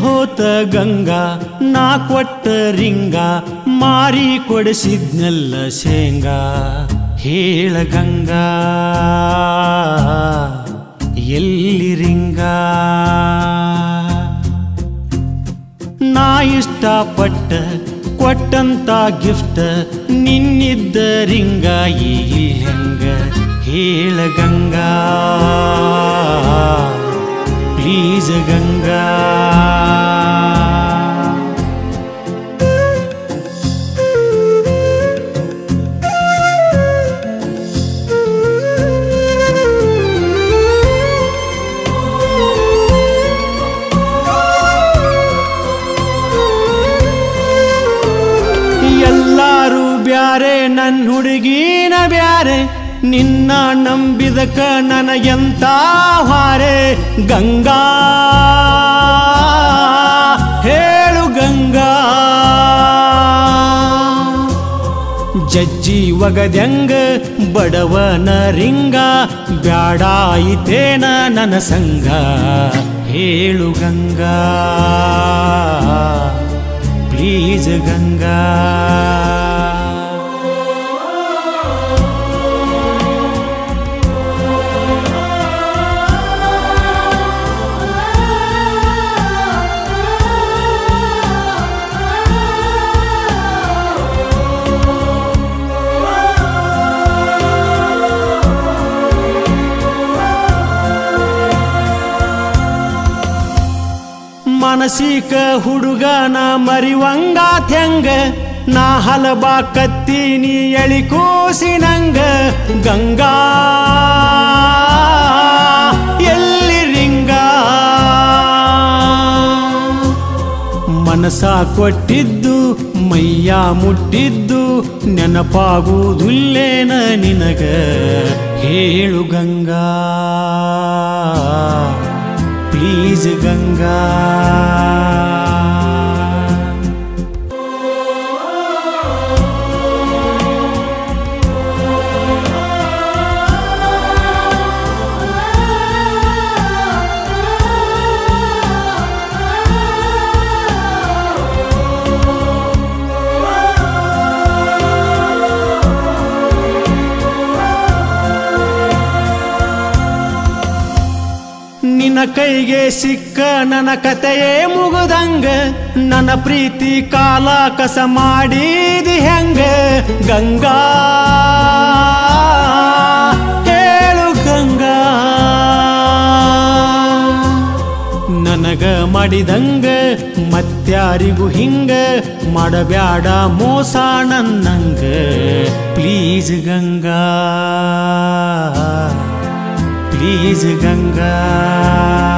ಹೋತ ಗಂಗಾ ನಾ ಕೊಟ್ಟ ರಿಂಗ ಮಾರಿ ಕೊಡಿಸಿದ್ನೆಲ್ಲ ಶೇಂಗಾ ಹೇಳ ಗಂಗಾ ಎಲ್ಲಿ ರಿಂಗ ನಾ ಇಷ್ಟಪಟ್ಟ ಕೊಟ್ಟಂತ ಗಿಫ್ಟ್ ನಿನ್ನಿದ್ದ ರಿಂಗ ಈ ಹೆಂಗ ಹೇಳ ಗಂಗಾ ಪ್ಲೀಸ್ ಗಂಗಾ ಎಲ್ಲಾರು ಬ್ಯಾರೆ ನನ್ನ ಹುಡುಗಿನ ಬ್ಯಾರೆ ನಿನ್ನ ನಂಬಿದಕ ನನಗೆಂತ ಹಾರೆ ಗಂಗಾ ಹೇಳು ಗಂಗಾ ಜಜ್ಜಿ ಒಗದ್ಯಂಗ ಬಡವನ ರಿಂಗ ಬ್ಯಾಡಾಯಿತೇನ ನನ್ನ ಸಂಗ ಹೇಳು ಗಂಗಾ ಪ್ಲೀಸ್ ಗಂಗಾ ಮನಸಿಕ ಹುಡುಗನ ಮರಿವಂಗಾತ್ಯಂಗ ನಾ ಹಲಬಾ ಕತ್ತೀನಿ ಎಳಿ ಕೂಸಿನಂಗ ಗಂಗಾ ಎಲ್ಲಿ ರಿಂಗ ಮನಸ ಕೊಟ್ಟಿದ್ದು ಮೈಯ ಮುಟ್ಟಿದ್ದು ನೆನಪಾಗುವುದಿಲ್ಲೇನ ನಿನಗ ಹೇಳು ಗಂಗಾ ಪ್ಲೀಸ್ ಗಂಗಾ ನಿನ್ನ ಕೈಗೆ ಸಿಕ್ಕ ನನ್ನ ಕತೆಯೇ ಮುಗುದಂಗ ನನ್ನ ಪ್ರೀತಿ ಕಾಲ ಕಸ ಮಾಡಿದಿ ಹೆಂಗ ಗಂಗಾ ಹೇಳು ಗಂಗಾ ನನಗ ಮಾಡಿದಂಗ ಮತ್ಯಾರಿಗೂ ಹಿಂಗ ಮಾಡಬ್ಯಾಡ ಮೋಸ ನನ್ನಂಗ ಪ್ಲೀಸ್ ಗಂಗಾ ಪ್ಲೀಸ್ ಗಂಗಾ